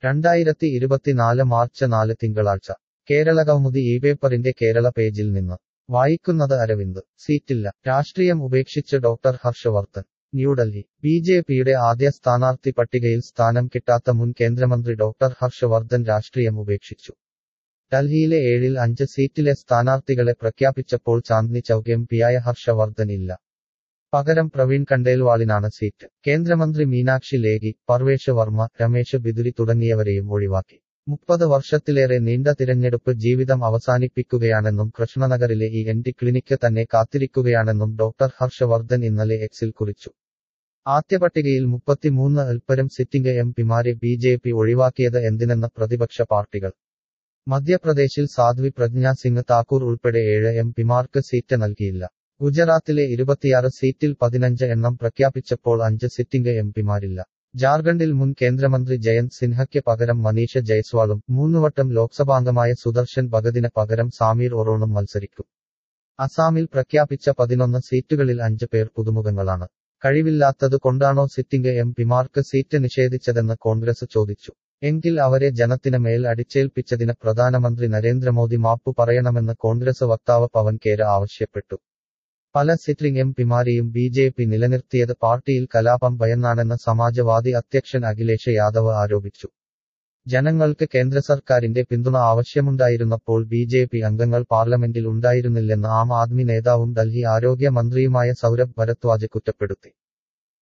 രണ്ടായിരത്തി ഇരുപത്തിനാല് മാർച്ച് നാല് തിങ്കളാഴ്ച കേരള കൗമുദി ഈ പേപ്പറിന്റെ കേരള പേജിൽ നിന്ന് വായിക്കുന്നത് അരവിന്ദ് സീറ്റില്ല രാഷ്ട്രീയം ഉപേക്ഷിച്ച് doctor Harshvardhan New Delhi B J പിയുടെ ആദ്യ സ്ഥാനാർത്ഥി പട്ടികയിൽ സ്ഥാനം കിട്ടാത്ത മുൻ കേന്ദ്രമന്ത്രി ഡോക്ടർ ഹർഷവർദ്ധൻ രാഷ്ട്രീയം ഉപേക്ഷിച്ചു ഡൽഹിയിലെ ഏഴിൽ അഞ്ച് സീറ്റിലെ സ്ഥാനാർത്ഥികളെ പ്രഖ്യാപിച്ചപ്പോൾ ചാന്ദ്നി ചൌക്ക് എം പിയായ ഹർഷവർദ്ധൻ ഇല്ല പകരം പ്രവീൺ കണ്ടേൽവാളിനാണ് സീറ്റ് കേന്ദ്രമന്ത്രി മീനാക്ഷി ലേഖി പർവേഷ് വർമ്മ രമേശ് ബിദുരി തുടങ്ങിയവരെയും ഒഴിവാക്കി മുപ്പത് വർഷത്തിലേറെ നീണ്ട തിരഞ്ഞെടുപ്പ് ജീവിതം അവസാനിപ്പിക്കുകയാണെന്നും കൃഷ്ണനഗറിലെ ഈ എൻ ടി ക്ലിനിക്ക് തന്നെ കാത്തിരിക്കുകയാണെന്നും ഡോക്ടർ ഹർഷവർദ്ധൻ ഇന്നലെ എക്സിൽ കുറിച്ചു ആദ്യ പട്ടികയിൽ മുപ്പത്തിമൂന്ന് അൽപ്പരം സിറ്റിംഗ് എം പിമാരെ ബി ജെ പി ഒഴിവാക്കിയത് എന്തിനെന്ന് പ്രതിപക്ഷ പാർട്ടികൾ മധ്യപ്രദേശിൽ സാധ്വി പ്രജ്ഞ സിംഗ് താക്കൂർ ഉൾപ്പെടെ ഏഴ് എം പിമാർക്ക് സീറ്റ് നൽകിയില്ല ഗുജറാത്തിലെ ഇരുപത്തിയാറ് സീറ്റിൽ പതിനഞ്ച് എണ്ണം പ്രഖ്യാപിച്ചപ്പോൾ അഞ്ച് സിറ്റിംഗ് എം പിമാരില്ല ജാർഖണ്ഡിൽ മുൻ കേന്ദ്രമന്ത്രി ജയന്ത് സിൻഹയ്ക്ക് പകരം മനീഷ ജയ്സ്വാളും മൂന്നുവട്ടം ലോക്സഭാംഗമായ സുദർശൻ ഭഗതിന് പകരം സാമീർ ഒറോണും മത്സരിക്കും അസാമിൽ പ്രഖ്യാപിച്ച പതിനൊന്ന് സീറ്റുകളിൽ അഞ്ച് പേർ പുതുമുഖങ്ങളാണ് കഴിവില്ലാത്തത് കൊണ്ടാണോ സിറ്റിംഗ് എം പിമാർക്ക് സീറ്റ് നിഷേധിച്ചതെന്ന് കോൺഗ്രസ് ചോദിച്ചു എങ്കിൽ അവരെ ജനത്തിന് മേൽ അടിച്ചേൽപ്പിച്ചതിന് പ്രധാനമന്ത്രി നരേന്ദ്രമോദി മാപ്പു പറയണമെന്ന് കോൺഗ്രസ് വക്താവ് പവൻ കേര ആവശ്യപ്പെട്ടു പല സിറ്റിംഗ് എം പിമാരെയും ബി ജെ പി നിലനിർത്തിയത് പാർട്ടിയിൽ കലാപം ഭയന്നാണെന്ന് സമാജവാദി അധ്യക്ഷൻ അഖിലേഷ് യാദവ് ആരോപിച്ചു ജനങ്ങൾക്ക് കേന്ദ്ര സർക്കാരിന്റെ പിന്തുണ ആവശ്യമുണ്ടായിരുന്നപ്പോൾ ബി ജെ പി അംഗങ്ങൾ പാർലമെന്റിൽ ഉണ്ടായിരുന്നില്ലെന്ന് ആം ആദ്മി നേതാവും ഡൽഹി ആരോഗ്യ മന്ത്രിയുമായ സൗരഭ് ഭരദ്വാജ് കുറ്റപ്പെടുത്തി